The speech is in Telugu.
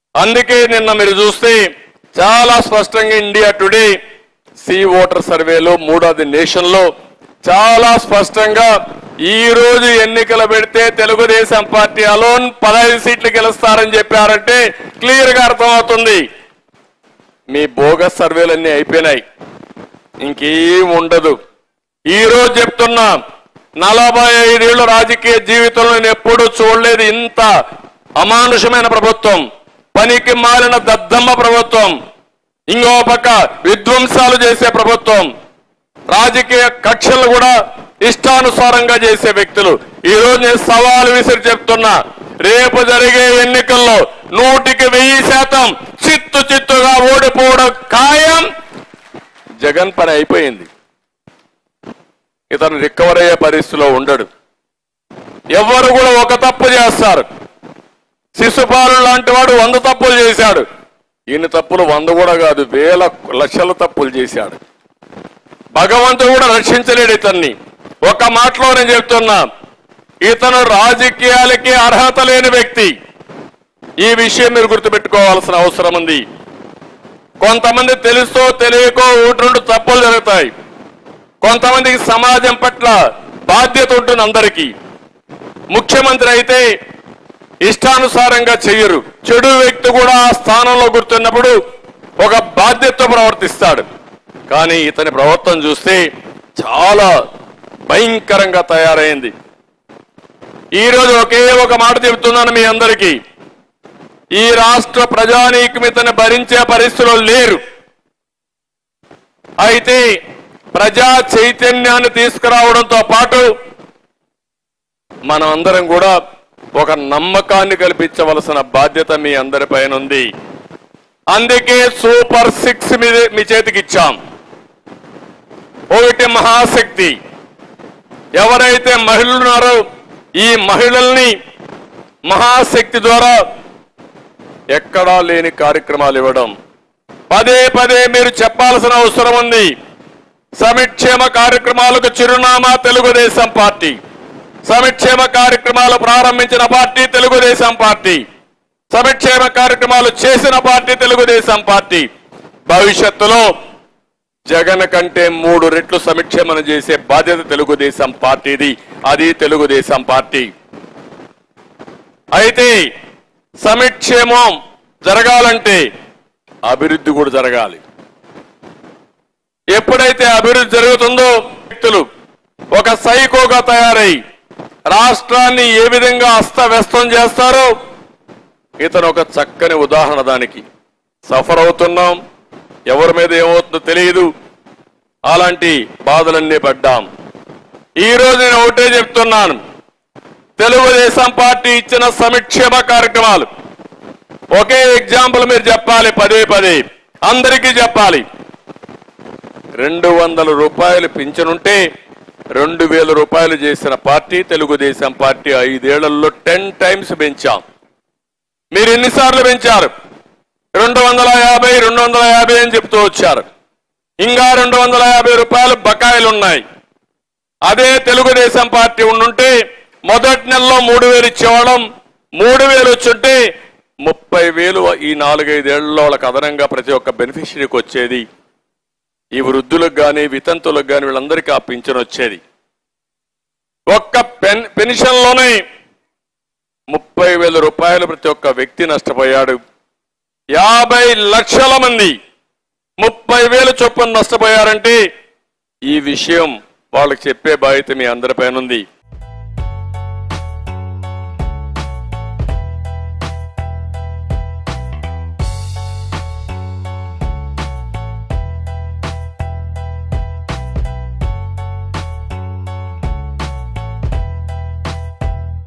అందుకే నిన్న మీరు చూస్తే చాలా స్పష్టంగా ఇండియా టుడే సి ఓటర్ సర్వేలో మూడోది నేషన్ లో చాలా స్పష్టంగా ఈ రోజు ఎన్నికలు పెడితే తెలుగుదేశం పార్టీ అలోన్ పదహైదు సీట్లు గెలుస్తారని చెప్పారంటే క్లియర్ గా అర్థమవుతుంది మీ బోగస్ సర్వేలన్నీ అయిపోయినాయి ఇంకేం ఉండదు ఈ రోజు చెప్తున్నా నలభై ఐదేళ్ల రాజకీయ జీవితంలో నేను ఎప్పుడూ చూడలేదు ఇంత అమానుషమైన ప్రభుత్వం పనికి మాలిన దద్దమ్మ ప్రభుత్వం ఇంకో పక్క విధ్వంసాలు చేసే ప్రభుత్వం రాజకీయ కక్షలు కూడా ఇష్టానుసారంగా చేసే వ్యక్తులు ఈ రోజు నేను సవాలు విసిరి చెప్తున్నా రేపు జరిగే ఎన్నికల్లో నూటికి వెయ్యి శాతం చిత్తు చిత్తుగా ఓడిపోవడం ఖాయం జగన్ పని అయిపోయింది ఇతను రికవర్ అయ్యే పరిస్థితిలో ఉండడు ఎవరు కూడా ఒక తప్పు చేస్తారు శిశుపాలు లాంటి వాడు వంద తప్పులు చేశాడు ఈయన తప్పులు వంద కూడా కాదు వేల లక్షల తప్పులు చేశాడు భగవంతుడు కూడా రక్షించలేడు ఇతన్ని ఒక మాటలో నేను చెప్తున్నా ఇతను రాజకీయాలకి అర్హత లేని వ్యక్తి ఈ విషయం మీరు గుర్తుపెట్టుకోవాల్సిన అవసరం ఉంది కొంతమంది తెలుసో తెలియకో ఒకటి రెండు తప్పులు జరుగుతాయి కొంతమందికి సమాజం పట్ల బాధ్యత ఉంటుంది అందరికీ ముఖ్యమంత్రి అయితే ఇష్టానుసారంగా చెయ్యరు చెడు వ్యక్తి కూడా ఆ స్థానంలో గుర్తున్నప్పుడు ఒక బాధ్యతతో ప్రవర్తిస్తాడు కానీ ఇతని ప్రవర్తన చూస్తే చాలా భయంకరంగా తయారైంది ఈ రోజు ఒకే ఒక మాట చెబుతున్నాను మీ అందరికీ ఈ రాష్ట్ర ప్రజానీకం ఇతను భరించే పరిస్థితిలో లేరు అయితే ప్రజా చైతన్యాన్ని తీసుకురావడంతో పాటు మనం అందరం కూడా ఒక నమ్మకాన్ని కల్పించవలసిన బాధ్యత మీ అందరిపైన ఉంది అందుకే సూపర్ సిక్స్ మీ మీ చేతికి ఇచ్చాం ఒకటి మహాశక్తి ఎవరైతే మహిళలు ఉన్నారో ఈ మహిళల్ని మహాశక్తి ద్వారా ఎక్కడా లేని కార్యక్రమాలు ఇవ్వడం పదే పదే మీరు చెప్పాల్సిన అవసరం ఉంది సమిక్షేమ కార్యక్రమాలకు చిరునామా తెలుగుదేశం పార్టీ సమిక్షేమ కార్యక్రమాలు ప్రారంభించిన పార్టీ తెలుగుదేశం పార్టీ సమిక్షేమ కార్యక్రమాలు చేసిన పార్టీ తెలుగుదేశం పార్టీ భవిష్యత్తులో జగన్ కంటే మూడు రెట్లు సమీక్షమన చేసే బాధ్యత తెలుగుదేశం పార్టీది అది తెలుగుదేశం పార్టీ అయితే సమిక్షేమం జరగాలంటే అభివృద్ధి కూడా జరగాలి ఎప్పుడైతే అభివృద్ధి జరుగుతుందో వ్యక్తులు ఒక సైకోగా తయారై రాష్ట్రాన్ని ఏ విధంగా అస్తవ్యస్తం చేస్తారో ఇతను ఒక చక్కని ఉదాహరణ దానికి సఫర్ అవుతున్నాం ఎవరి మీద ఏమవుతుందో తెలియదు అలాంటి బాధలన్నీ పడ్డాం ఈ రోజు నేను ఒకటే చెప్తున్నాను తెలుగుదేశం పార్టీ ఇచ్చిన సంక్షేమ కార్యక్రమాలు ఒకే ఎగ్జాంపుల్ మీరు చెప్పాలి పదే పదే అందరికీ చెప్పాలి రెండు వందల రూపాయలు పింఛనుంటే రెండు వేల రూపాయలు చేసిన పార్టీ తెలుగుదేశం పార్టీ ఐదేళ్లలో టెన్ టైమ్స్ పెంచాం మీరు ఎన్నిసార్లు పెంచారు రెండు వందల యాభై రెండు వందల యాభై అని చెప్తూ వచ్చారు ఇంకా రెండు వందల యాభై రూపాయలు బకాయిలు ఉన్నాయి అదే తెలుగుదేశం పార్టీ ఉండుంటే మొదటి నెలలో మూడు వేలు ఇచ్చేవాళ్ళం మూడు వేలు వచ్చుంటే ముప్పై వేలు ఈ నాలుగైదేళ్లలో వాళ్ళకి అదనంగా ప్రతి ఒక్క బెనిఫిషరీకి వచ్చేది ఈ వృద్ధులకు కానీ వితంతులకు కానీ వీళ్ళందరికీ ఆ పింఛన్ వచ్చేది ఒక్క పెన్ పెన్షన్లోనే ముప్పై వేల రూపాయలు ప్రతి ఒక్క వ్యక్తి నష్టపోయాడు యాభై లక్షల మంది ముప్పై వేలు చొప్పున నష్టపోయారంటే ఈ విషయం వాళ్ళకి చెప్పే బాధ్యత మీ అందరిపైన ఉంది